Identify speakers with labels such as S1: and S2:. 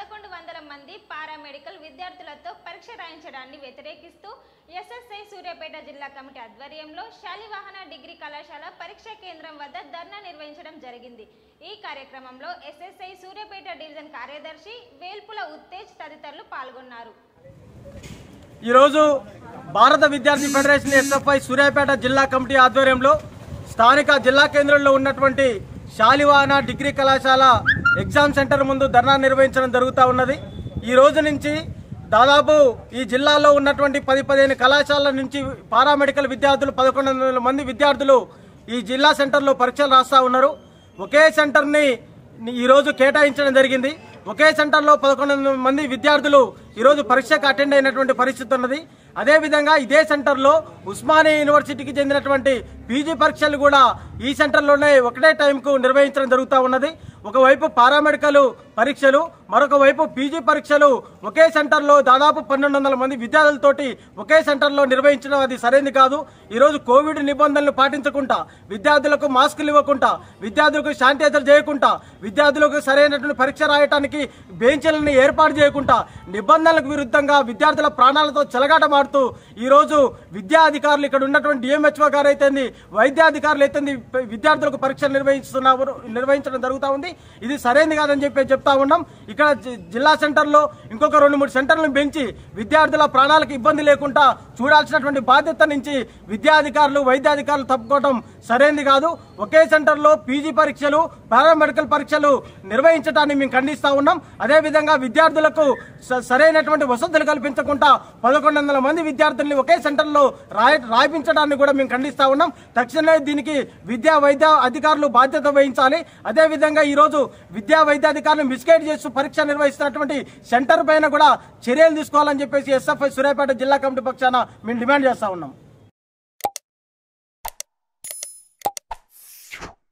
S1: పదకొండు వందల మంది పారామెడికల్ విద్యార్థులతో పరీక్ష రాయించడాన్ని వ్యతిరేకిస్తూ ఎస్ఎస్ఐ సూర్యాపేట జిల్లా కమిటీ ఆధ్వర్యంలో శాలివాహన డిగ్రీ కళాశాల పరీక్షా కేంద్రం వద్ద ధర్నా నిర్వహించడం జరిగింది ఈ కార్యక్రమంలో ఎస్ఎస్ఐ సూర్యాపేట డివిజన్ కార్యదర్శి వేల్పుల ఉత్తేజ్ తదితరులు పాల్గొన్నారు
S2: ఈరోజు భారత విద్యార్థి ఫెడరేషన్ ఎస్ఎఫ్ఐ సూర్యాపేట జిల్లా కమిటీ ఆధ్వర్యంలో స్థానిక జిల్లా కేంద్రంలో ఉన్నటువంటి శాలివాన డిగ్రీ కళాశాల ఎగ్జామ్ సెంటర్ ముందు ధర్నా నిర్వహించడం జరుగుతూ ఉన్నది ఈ రోజు నుంచి దాదాపు ఈ జిల్లాలో ఉన్నటువంటి పది పదిహేను కళాశాలల నుంచి పారామెడికల్ విద్యార్థులు పదకొండు వందల మంది విద్యార్థులు ఈ జిల్లా సెంటర్లో పరీక్షలు రాస్తా ఉన్నారు ఒకే సెంటర్ని ఈరోజు కేటాయించడం జరిగింది ఒకే సెంటర్లో పదకొండు వందల మంది విద్యార్థులు ఈరోజు పరీక్షకు అటెండ్ అయినటువంటి పరిస్థితి ఉన్నది అదేవిధంగా ఇదే సెంటర్లో ఉస్మానియా యూనివర్సిటీకి చెందినటువంటి పీజీ పరీక్షలు కూడా ఈ సెంటర్లోనే ఒకటే టైంకు నిర్వహించడం జరుగుతూ ఉన్నది ఒకవైపు పారామెడికల్ పరీక్షలు మరొక వైపు పీజీ పరీక్షలు ఒకే సెంటర్లో దాదాపు పన్నెండు వందల మంది విద్యార్థులతోటి ఒకే సెంటర్లో నిర్వహించడం అది సరైనది కాదు ఈరోజు కోవిడ్ నిబంధనలు పాటించకుండా విద్యార్థులకు మాస్కులు ఇవ్వకుండా విద్యార్థులకు శానిటైజర్ చేయకుండా విద్యార్థులకు సరైనటువంటి పరీక్ష రాయటానికి బెంచ్లను ఏర్పాటు చేయకుండా నిబంధనలకు విరుద్ధంగా విద్యార్థుల ప్రాణాలతో చెలగాటమాడుతూ ఈరోజు విద్యా అధికారులు ఇక్కడ ఉన్నటువంటి డిఎంహెచ్ఓ గారు అయితేంది వైద్యాధికారులు అయితేంది విద్యార్థులకు పరీక్షలు నిర్వహిస్తున్నారు నిర్వహించడం జరుగుతూ ఉంది ఇది సరైనది కాదని చెప్పి చెప్తా ఉన్నాం ఇక్కడ జి- జిల్లా సెంటర్లో ఇంకొక రెండు మూడు సెంటర్లను పెంచి విద్యార్థుల ప్రాణాలకు ఇబ్బంది లేకుండా చూడాల్సినటువంటి బాధ్యత నుంచి విద్యాధికారులు వైద్యాధికారులు తప్పుకోవడం సరైనది కాదు ఒకే సెంటర్లో పీజీ పరీక్షలు పారామెడికల్ పరీక్షలు నిర్వహించడాన్ని మేము ఖండిస్తా ఉన్నాం అదేవిధంగా విద్యార్థులకు స- సరైనటువంటి వసతులు కల్పించకుండా పదకొండు వందల మంది విద్యార్థుల్ని ఒకే సెంటర్లో రాయ రాయించడాన్ని కూడా మేము ఖండిస్తా ఉన్నాం తక్షణమే దీనికి విద్యా వైద్య అధికారులు బాధ్యత వహించాలి అదేవిధంగా ఈరోజు విద్యా వైద్య అధికారులు మిస్గైడ్ చేస్తూ పరీక్ష నిర్వహిస్తున్నటువంటి సెంటర్ పైన కూడా చర్యలు తీసుకోవాలని చెప్పేసి ఎస్ఎఫ్ఐ సూర్యాపేట జిల్లా కమిటీ పక్షాన మేము డిమాండ్ చేస్తా ఉన్నాం